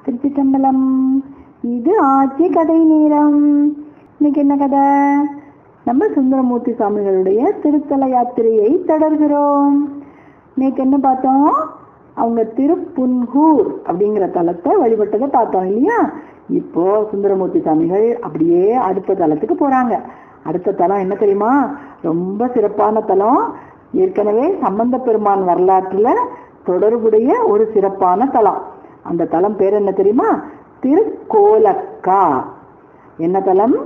திருச்சிற்றம்பலம் இது ஆட்சி கதை நேரம் இன்னைக்கு என்ன கதை நம்ம சுந்தரமூர்த்தி சுவாமிகளுடைய திருத்தல யாத்திரையை தொடர்கிறோம் இன்னைக்கு என்ன பார்த்தோம் அவங்க திருப்புன்கூர் அப்படிங்கிற தலத்தை வழிபட்டதை பார்த்தோம் இல்லையா இப்போ சுந்தரமூர்த்தி சுவாமிகள் அப்படியே அடுத்த தலத்துக்கு போறாங்க அடுத்த தலம் என்ன தெரியுமா ரொம்ப சிறப்பான தலம் ஏற்கனவே சம்பந்த பெருமான் வரலாற்றுல தொடர்புடைய ஒரு சிறப்பான தலம் அந்த தலம் பேர் என்ன தெரியுமா திருக்கோலக்கா என்ன தலம்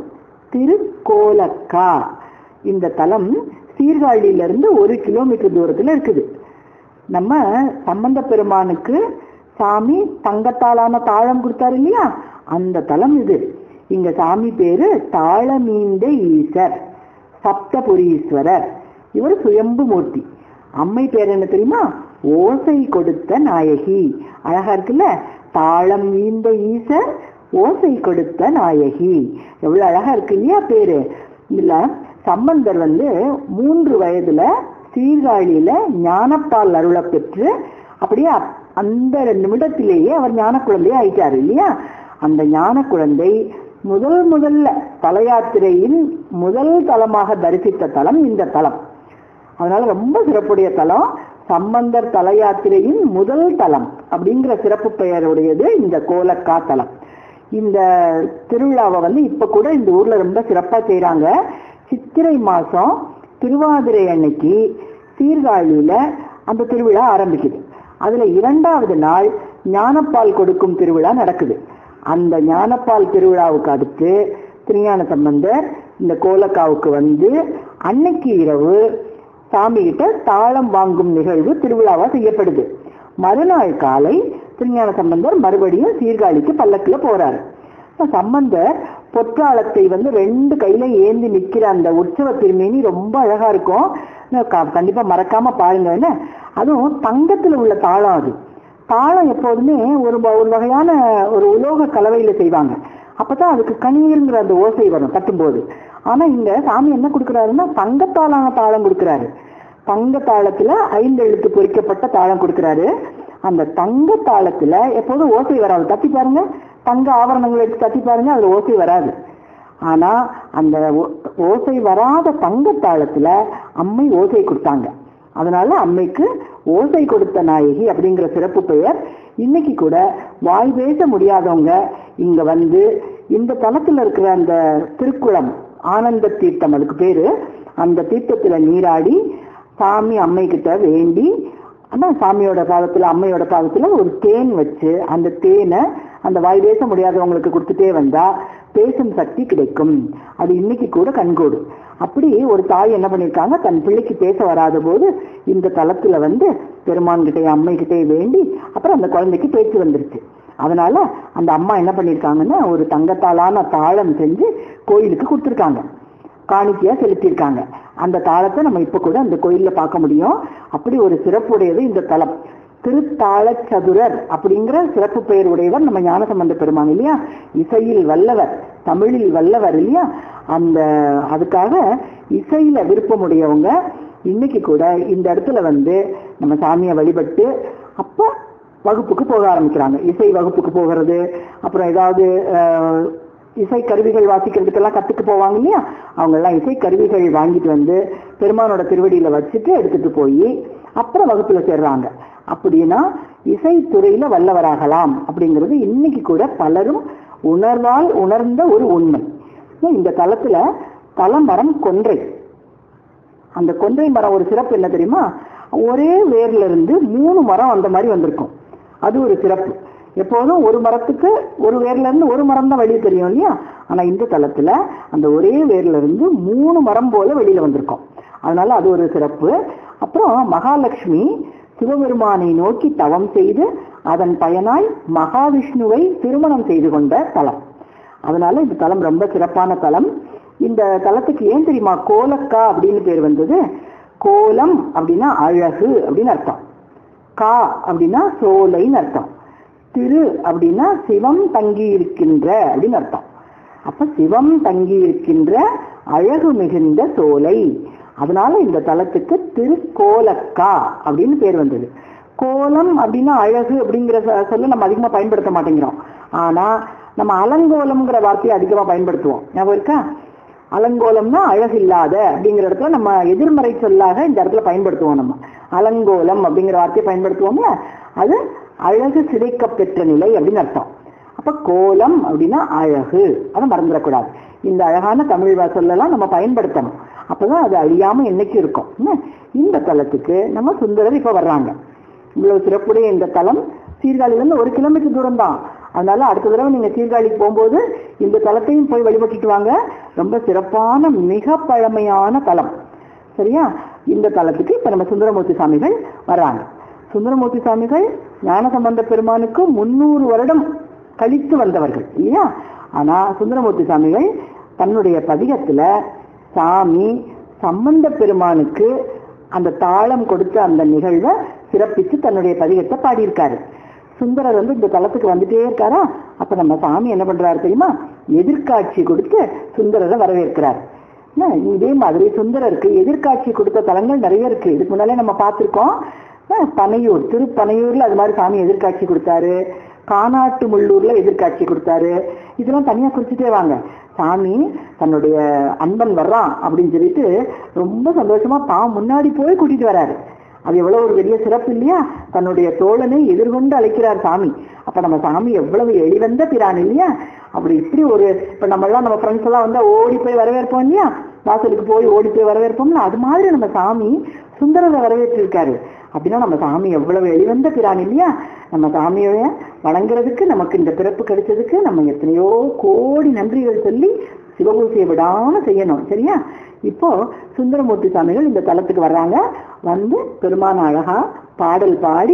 திருக்கோலக்கா இந்த தலம் சீர்காழியிலிருந்து ஒரு கிலோமீட்டர் தூரத்துல இருக்குது நம்ம சம்பந்த பெருமானுக்கு சாமி தங்கத்தாலான தாழம் கொடுத்தாரு இல்லையா அந்த தலம் இது இங்க சாமி பேரு தாளமீந்த ஈசர் சப்தபுரீஸ்வரர் இவர் சுயம்பு மூர்த்தி அம்மை பேர் என்ன தெரியுமா ஓசை கொடுத்த நாயகி அழகா இருக்குல்ல தாளம் வீந்த ஈசர் ஓசை கொடுத்த நாயகி எவ்வளவு அழகா இருக்கு இல்லையா பேரு இதுல சம்பந்தர் வந்து மூன்று வயதுல சீர்காழியில ஞானப்பால் அருளை பெற்று அப்படியே அப்- அந்த நிமிடத்திலேயே அவர் ஞான குழந்தையே ஆயிட்டாரு இல்லையா அந்த ஞான குழந்தை முதல் முதல்ல தலயாத்திரையின் முதல் தலமாக தரிசித்த தலம் இந்த தலம் அதனால ரொம்ப சிறப்புடைய தலம் சம்பந்தர் தல யாத்திரையின் முதல் தலம் அப்படிங்கிற சிறப்பு பெயருடையது இந்த கோலக்கா தலம் இந்த திருவிழாவை வந்து இப்ப கூட இந்த ஊர்ல ரொம்ப சிறப்பா செய்றாங்க சித்திரை மாசம் திருவாதிரை அன்னைக்கு சீர்காழியில அந்த திருவிழா ஆரம்பிக்குது அதுல இரண்டாவது நாள் ஞானப்பால் கொடுக்கும் திருவிழா நடக்குது அந்த ஞானப்பால் திருவிழாவுக்கு அடுத்து திருஞான சம்பந்தர் இந்த கோலக்காவுக்கு வந்து அன்னைக்கு இரவு சாமி கிட்ட தாளம் வாங்கும் நிகழ்வு திருவிழாவா செய்யப்படுது மறுநாள் காலை திருஞான சம்பந்தர் மறுபடியும் சீர்காழிக்கு பல்லக்குல போறாரு இப்ப சம்பந்தர் பொற்றாளத்தை வந்து ரெண்டு கையில ஏந்தி நிக்கிற அந்த உற்சவ திருமேனி ரொம்ப அழகா இருக்கும் நான் க- கண்டிப்பா மறக்காம பாருங்க என்ன அதுவும் தங்கத்துல உள்ள தாளம் அது தாளம் எப்போதுமே ஒரு வ- ஒரு வகையான ஒரு உலோக கலவையில செய்வாங்க அப்பதான் அதுக்கு கணீருங்கிற அந்த ஓசை வரும் தட்டும்போது ஆனா இங்க சாமி என்ன கொடுக்கறாருன்னா தங்கத்தாலான தாளம் கொடுக்கறாரு தங்க தாளத்துல ஐந்து எழுத்து பொறிக்கப்பட்ட தாளம் கொடுக்கறாரு அந்த தங்க தாளத்துல எப்போதும் ஓசை வராது தட்டி பாருங்க தங்க ஆபரணங்களை எடுத்து தட்டி பாருங்க அதுல ஓசை வராது ஆனா அந்த ஓ- ஓசை வராத தங்க தாளத்துல அம்மை ஓசை கொடுத்தாங்க அதனால அம்மைக்கு ஓசை கொடுத்த நாயகி அப்படிங்கிற சிறப்பு பெயர் இன்னைக்கு கூட வாய் பேச முடியாதவங்க இங்க வந்து இந்த தலத்துல இருக்கிற அந்த திருக்குளம் ஆனந்த தீர்த்தம் அதுக்கு பேரு அந்த தீர்த்தத்துல நீராடி சாமி அம்மை கிட்ட வேண்டி ஆனா சாமியோட பாதத்துல அம்மையோட பாதத்துல ஒரு தேன் வச்சு அந்த தேனை அந்த வாய் பேச முடியாதவங்களுக்கு கொடுத்துட்டே வந்தா பேசும் சக்தி கிடைக்கும் அது இன்னைக்கு கூட கண்கூடு அப்படி ஒரு தாய் என்ன பண்ணிருக்காங்க தன் பிள்ளைக்கு பேச வராத போது இந்த தலத்துல வந்து பெருமான் கிட்டே அம்மை கிட்டே வேண்டி அப்புறம் அந்த குழந்தைக்கு பேச்சு வந்துருச்சு அதனால அந்த அம்மா என்ன பண்ணிருக்காங்கன்னா ஒரு தங்கத்தாலான தாளம் செஞ்சு கோயிலுக்கு கொடுத்துருக்காங்க காணிக்கையா செலுத்தியிருக்காங்க அந்த தாளத்தை நம்ம இப்ப கூட அந்த கோயில்ல பார்க்க முடியும் அப்படி ஒரு சிறப்புடையது இந்த தலம் திருத்தாள சதுரர் அப்படிங்கிற சிறப்பு பெயர் உடையவர் நம்ம ஞானசம்பந்த பெருமான் இல்லையா இசையில் வல்லவர் தமிழில் வல்லவர் இல்லையா அந்த அதுக்காக இசையில விருப்பமுடையவங்க இன்னைக்கு கூட இந்த இடத்துல வந்து நம்ம சாமியை வழிபட்டு அப்ப வகுப்புக்கு போக ஆரம்பிக்கிறாங்க இசை வகுப்புக்கு போகிறது அப்புறம் ஏதாவது அஹ், இசை கருவிகள் வாசிக்கிறதுக்கெல்லாம் கத்துக்கு போவாங்க இல்லையா அவங்க எல்லாம் இசை கருவிகள் வாங்கிட்டு வந்து பெருமானோட திருவடியில வச்சுட்டு எடுத்துட்டு போய் அப்புறம் வகுப்புல சேர்றாங்க அப்படின்னா இசைத்துறையில வல்லவராகலாம் அப்படிங்கிறது இன்னைக்கு கூட பலரும் உணர்வால் உணர்ந்த ஒரு உண்மை இந்த தலத்துல தலமரம் கொன்றை அந்த கொன்றை மரம் ஒரு சிறப்பு என்ன தெரியுமா ஒரே வேர்ல இருந்து மூணு மரம் அந்த மாதிரி வந்திருக்கும் அது ஒரு சிறப்பு எப்போதும் ஒரு மரத்துக்கு ஒரு வேர்ல இருந்து ஒரு மரம் தான் வெளியே தெரியும் இல்லையா ஆனா இந்த தலத்துல அந்த ஒரே வேர்ல இருந்து மூணு மரம் போல வெளியில வந்திருக்கும் அதனால அது ஒரு சிறப்பு அப்புறம் மகாலட்சுமி சிவபெருமானை நோக்கி தவம் செய்து அதன் பயனாய் மகாவிஷ்ணுவை திருமணம் செய்து கொண்ட தலம் அதனால இந்த தலம் ரொம்ப சிறப்பான தலம் இந்த தலத்துக்கு ஏன் தெரியுமா கோலக்கா அப்படின்னு பேர் வந்தது கோலம் அப்படின்னா அழகு அப்படின்னு அர்த்தம் கா அப்படின்னா சோலைன்னு அர்த்தம் திரு அப்படின்னா சிவம் தங்கி இருக்கின்ற அப்படின்னு அர்த்தம் அப்ப சிவம் தங்கி இருக்கின்ற அழகு மிகுந்த சோலை அதனால இந்த தலத்துக்கு திருக்கோலக்கா அப்படின்னு பேர் வந்தது கோலம் அப்படின்னா அழகு அப்படிங்கிற சொ- சொல்ல நம்ம அதிகமா பயன்படுத்த மாட்டேங்கிறோம் ஆனா நம்ம அலங்கோலம்ங்கிற வார்த்தையை அதிகமா பயன்படுத்துவோம் ஞாபகம் இருக்கா அலங்கோலம்னா அழகில்லாத அப்படிங்கிற இடத்துல நம்ம எதிர்மறை சொல்லாக இந்த இடத்துல பயன்படுத்துவோம் நம்ம அலங்கோலம் அப்படிங்கிற வார்த்தையை பயன்படுத்துவோம்ல அது அழகு சிதைக்க பெற்ற நிலை அப்படின்னு அர்த்தம் அப்ப கோலம் அப்படின்னா அழகு அதை மறந்துடக்கூடாது இந்த அழகான தமிழ் வா- சொல்லலாம் நம்ம பயன்படுத்தணும் அப்பதான் அது அழியாம என்னைக்கு இருக்கும் என்ன? இந்த தலத்துக்கு நம்ம சுந்தரர் இப்ப வர்றாங்க இவ்வளவு சிறப்புடைய இந்த தலம் சீர்காழில இருந்து ஒரு கிலோமீட்டர் தூரம் தான் அதனால அடுத்த தடவை நீங்க சீர்காழிக்கு போகும்போது இந்த தலத்தையும் போய் வழிபட்டுட்டு வாங்க ரொம்ப சிறப்பான மிக பழமையான தலம் சரியா இந்த தலத்துக்கு இப்ப நம்ம சுந்தரமூர்த்தி சாமிகள் வர்றாங்க சுந்தரமூர்த்தி சாமிகள் ஞானசம்பந்த பெருமானுக்கு முன்னூறு வருடம் கழித்து வந்தவர்கள் இல்லையா ஆனா சுந்தரமூர்த்தி சாமிகள் தன்னுடைய பதிகத்துல சாமி சம்பந்த பெருமானுக்கு அந்த தாளம் கொடுத்த அந்த நிகழ்வை சிறப்பிச்சு தன்னுடைய பதிகத்தை பாடியிருக்காரு சுந்தரர் வந்து இந்த தலத்துக்கு வந்துட்டே இருக்காரா அப்ப நம்ம சாமி என்ன பண்றாரு தெரியுமா எதிர்காட்சி கொடுத்து சுந்தரரை வரவேற்கிறார் என்ன, இதே மாதிரி சுந்தரருக்கு எதிர்காட்சி கொடுத்த தலங்கள் நிறைய இருக்கு இதுக்கு முன்னாலே நம்ம பார்த்திருக்கோம் அஹ், பனையூர் திருப்பனையூர்ல அது மாதிரி சாமி எதிர்காட்சி கொடுத்தாரு கானாட்டு முள்ளூர்ல எதிர்காட்சி கொடுத்தாரு இதெல்லாம் தனியா குறிச்சிட்டே வாங்க சாமி தன்னுடைய அன்பன் வர்றான் அப்படின்னு சொல்லிட்டு ரொம்ப சந்தோஷமா தான் முன்னாடி போய் கூட்டிட்டு வராரு அது எவ்வளவு ஒரு பெரிய சிறப்பு இல்லையா தன்னுடைய தோழனை எதிர்கொண்டு அழைக்கிறார் சாமி அப்ப நம்ம சாமி எவ்வளவு எளிவந்த பிரான் இல்லையா அப்படி இப்படி ஒரு இப்ப நம்ம எல்லாம் நம்ம ஃப்ரெண்ட்ஸ் எல்லாம் வந்தா ஓடி போய் வரவேற்போம் இல்லையா வாசலுக்கு போய் ஓடி போய் வரவேற்போம்ல அது மாதிரி நம்ம சாமி சுந்தரரை வரவேற்றிருக்காரு அப்படின்னா நம்ம சாமி எவ்வளவு எளிவந்த பிரான் இல்லையா நம்ம சாமியை வணங்குறதுக்கு நமக்கு இந்த பிறப்பு கிடைச்சதுக்கு நம்ம எத்தனையோ கோடி நன்றிகள் சொல்லி சிவபூசையை விடாம செய்யணும் சரியா இப்போ சுந்தரமூர்த்தி சாமிகள் இந்த தலத்துக்கு வர்றாங்க வந்து பெருமான அழகா பாடல் பாடி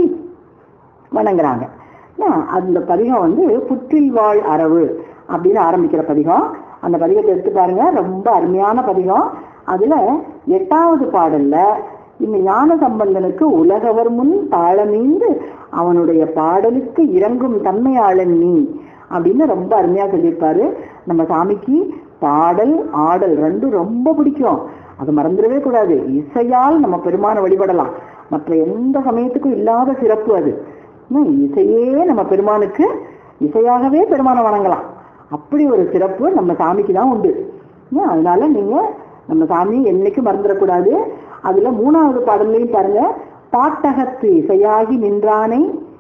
வணங்குறாங்க என்ன, அந்த பதிகம் வந்து புற்றில் வாழ் அரவு அப்படின்னு ஆரம்பிக்கிற பதிகம் அந்த பதிகத்தை எடுத்து பாருங்க ரொம்ப அருமையான பதிகம் அதுல எட்டாவது பாடல்ல இந்த ஞான சம்பந்தனுக்கு உலகவர் முன் தாளமீந்து அவனுடைய பாடலுக்கு இறங்கும் தன்மையாளன் நீ அப்படின்னு ரொம்ப அருமையா சொல்லியிருப்பாரு நம்ம சாமிக்கு பாடல் ஆடல் ரெண்டும் ரொம்ப பிடிக்கும் அது மறந்துடவே கூடாது இசையால் நம்ம பெருமானை வழிபடலாம் மற்ற எந்த சமயத்துக்கும் இல்லாத சிறப்பு அது என்ன, இசையே நம்ம பெருமானுக்கு இசையாகவே பெருமானை வணங்கலாம் அப்படி ஒரு சிறப்பு நம்ம சாமிக்கு தான் உண்டு என்ன, அதனால நீங்க நம்ம சாமி என்னைக்கும் மறந்துடக்கூடாது அதுல மூணாவது பாடல்லையும் பாருங்க பாட்டகத்து இசையாகி நின்றானை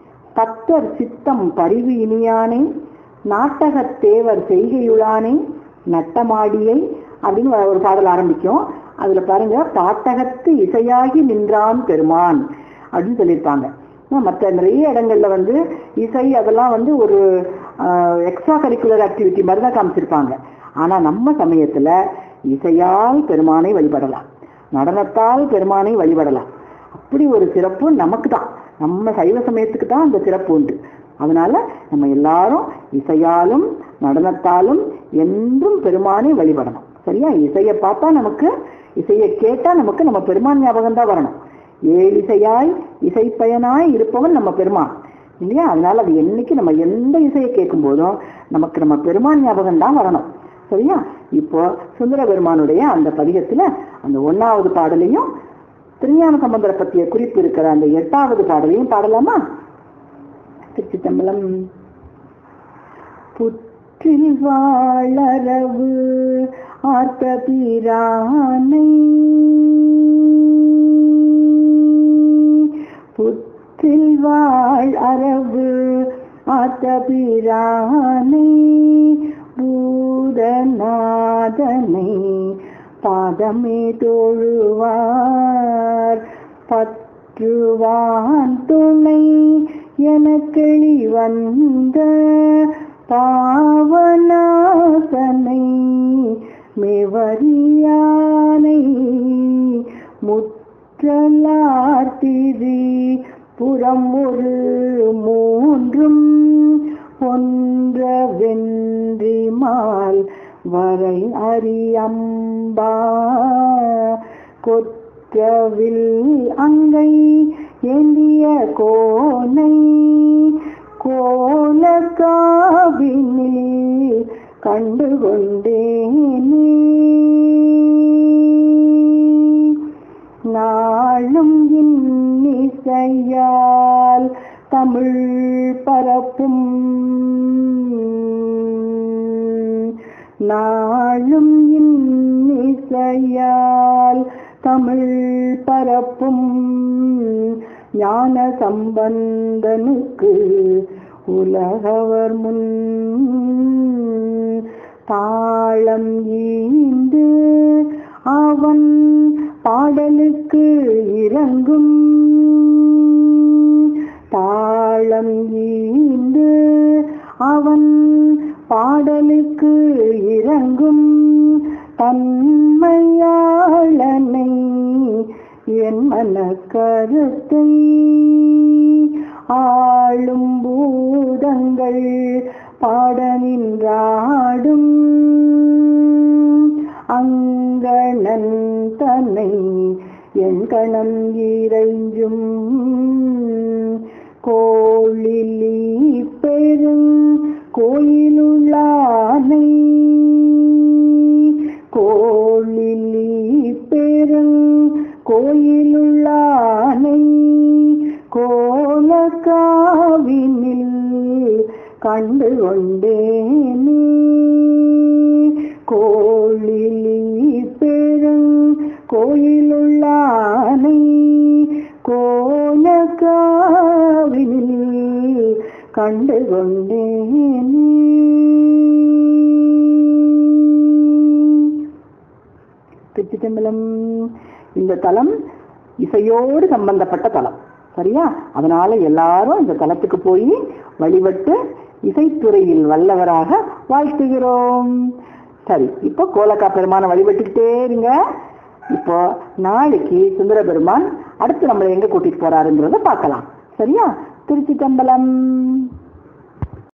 தத்தர் சித்தம் பரிவு இனியானை நாட்டகத் தேவர் செய்கையுளானை நட்டமாடியை அப்படின்னு ஒரு- ஒரு பாடல் ஆரம்பிக்கும் அதுல பாருங்க பாட்டகத்து இசையாகி நின்றான் பெருமான் அப்படின்னு சொல்லியிருப்பாங்க ஆனா, மற்ற நிறைய இடங்கள்ல வந்து இசை அதெல்லாம் வந்து ஒரு எக்ஸ்ட்ரா கரிக்குலர் ஆக்டிவிட்டி மாதிரி தான் காமிச்சிருப்பாங்க ஆனா நம்ம சமயத்துல இசையால் பெருமானை வழிபடலாம் நடனத்தால் பெருமானை வழிபடலாம் அப்படி ஒரு சிறப்பு நமக்கு தான் நம்ம சைவ சமயத்துக்கு தான் அந்த சிறப்பு உண்டு அதனால நம்ம எல்லாரும் இசையாலும் நடனத்தாலும் என்றும் பெருமானை வழிபடணும் சரியா இசையை பார்த்தா நமக்கு இசையை கேட்டா நமக்கு நம்ம பெருமான் ஞாபகம் தான் வரணும் ஏழிசையாய் இசைப்பயனாய் இருப்பவன் நம்ம பெருமான் இல்லையா அதனால அது என்னைக்கு நம்ம எந்த இசையை கேட்கும் போதும் நமக்கு நம்ம பெருமான் ஞாபகம் தான் வரணும் சரியா இப்போ சுந்தர பெருமானுடைய அந்த பதிகத்துல அந்த ஒன்னாவது பாடலையும் திருஞான சம்பந்தரை பற்றிய குறிப்பு இருக்கிற அந்த எட்டாவது பாடலையும் பாடலாமா திருச்சித்தம்பலம் புற்றில் வாழறவு ஆர்த்த பிரானை புற்றில் வாழ் அரவு ஆர்த்த பிரானை பூதநாதனை பாதமே தோழுவார் பற்றுவான் துணை எனக்களி வந்த பாவனாசனை மேவரியானை முற்றலார்த்திரி புறம் ஒரு மூன்றும் ஒன்ற வென்றி மால் வரை அறியம்பா கொற்றவில் அங்கை ஏந்திய கோனை கோலக்காவினில் கண்டு கொண்டேனே நாளும் இன்னிசையால் தமிழ் பரப்பும் நாளும் இன்னிசையால் தமிழ் பரப்பும் ஞான சம்பந்தனுக்கு உலகவர் முன் தாளம் ஈந்து அவன் பாடலுக்கு இறங்கும் தாளம் ஈந்து அவன் பாடலுக்கு இறங்கும் தன்மையாளனை என் மன கருத்தை ஆளும் பூதங்கள் பாட நின்றாடும் அங்கணன் தன்னை என் கணம் இறைஞ்சும் கோழிலி பெரும் கோயிலுள்ளானை கோழிலி பெரும் கோயிலுள்ளானை கோலக்காவினில் கண்டு கொண்டேனே கோழிலி பெரும் கோயிலுள்ளானை கோலக்காவினில் கண்டு கொண்டேனே திருச்சிதம்பலம் இந்த தலம் இசையோடு சம்பந்தப்பட்ட தலம் சரியா அதனால எல்லாரும் இந்த தலத்துக்கு போய் வழிபட்டு இசைத்துறையில் வல்லவராக வாழ்த்துகிறோம் சரி இப்போ கோலக்கா பெருமானை வழிபட்டுக்கிட்டே இருங்க இப்போ நாளைக்கு சுந்தர பெருமான் அடுத்து நம்மளை எங்க கூட்டிட்டு போறாருங்கிறத பார்க்கலாம் சரியா திருச்சி தம்பலம்